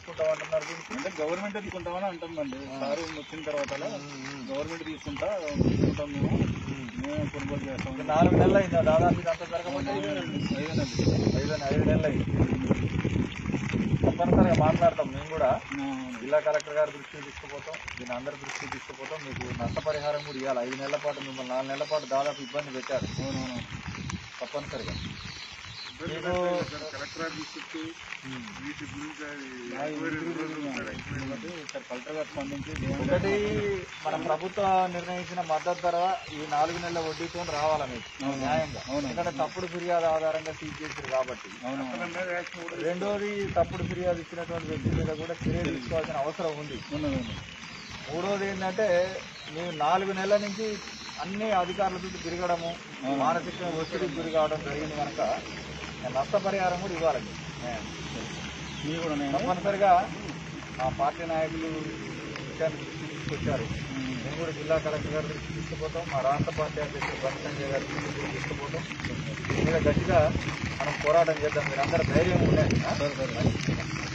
తీసుకుంటాం అంటున్నారు దీనికి అంటే గవర్నమెంట్ తీసుకుంటామని అంటుందండి సారు వచ్చిన తర్వాత గవర్నమెంట్ తీసుకుంటా తీసుకుంటాం మేము మేము కొనుగోలు చేస్తాం ఇది నాలుగు నెలలు అయిందా దాదాపు ఇదంతా జరగబట్టి ఐదేనండి ఐదు ఐదు నెలలు అయింది తప్పనిసరిగా మాట్లాడతాం మేము కూడా జిల్లా కలెక్టర్ గారి దృష్టికి తీసుకుపోతాం దీని అందరి దృష్టికి తీసుకుపోతాం మీకు నష్టపరిహారం కూడా ఇవ్వాలి ఐదు నెలల పాటు మిమ్మల్ని నాలుగు నెలల పాటు దాదాపు ఇబ్బంది పెట్టారు అవునవును తప్పనిసరిగా మీకు కలెక్టర్ ఆఫీస్ చుట్టూ ఉమ్. వీటి గురించి అది నా ఇంటికి తిరిగినాను. కాబట్టి ఇక్కడ కలెక్టర్ గారు స్పందించి ఒకటి మన ప్రభుత్వం నిర్ణయించిన మద్దతు ధర ఈ నాలుగు నెలల వడ్డీతో రావాలా మీకు న్యాయంగా అవును. ఎందుకంటే తప్పుడు ఫిర్యాదు ఆధారంగా సీజ్ చేశారు కాబట్టి అవునవును మీద యాక్షన్ కూడా రెండోది తప్పుడు ఫిర్యాదు ఇచ్చినటువంటి వ్యక్తి మీద కూడా చర్య తీసుకోవాల్సిన అవసరం ఉంది ఉన్నదండి మూడోది ఏంటంటే మీరు నాలుగు నెలల నుంచి అన్ని అధికారుల చుట్టూ తిరగడము మానసిక ఒత్తిడికి గురి కావడం జరిగింది కనుక నష్టపరిహారం కూడా ఇవ్వాలండి మీరు కూడా నేను తప్పనిసరిగా మా పార్టీ నాయకులు విషయాన్ని దృష్టికి తీసుకొచ్చారు మేము కూడా జిల్లా కలెక్టర్ గారి దృష్టికి తీసుకుపోతాం మా రాష్ట్ర పార్టీ అధ్యక్షుడు బండి సంజయ్ గారి దృష్టికి తీసుకుపోతాం దీని మీద గట్టిగా మనం పోరాటం చేద్దాం మీరందరూ ధైర్యం ఉండండి ఆ? సరే సరే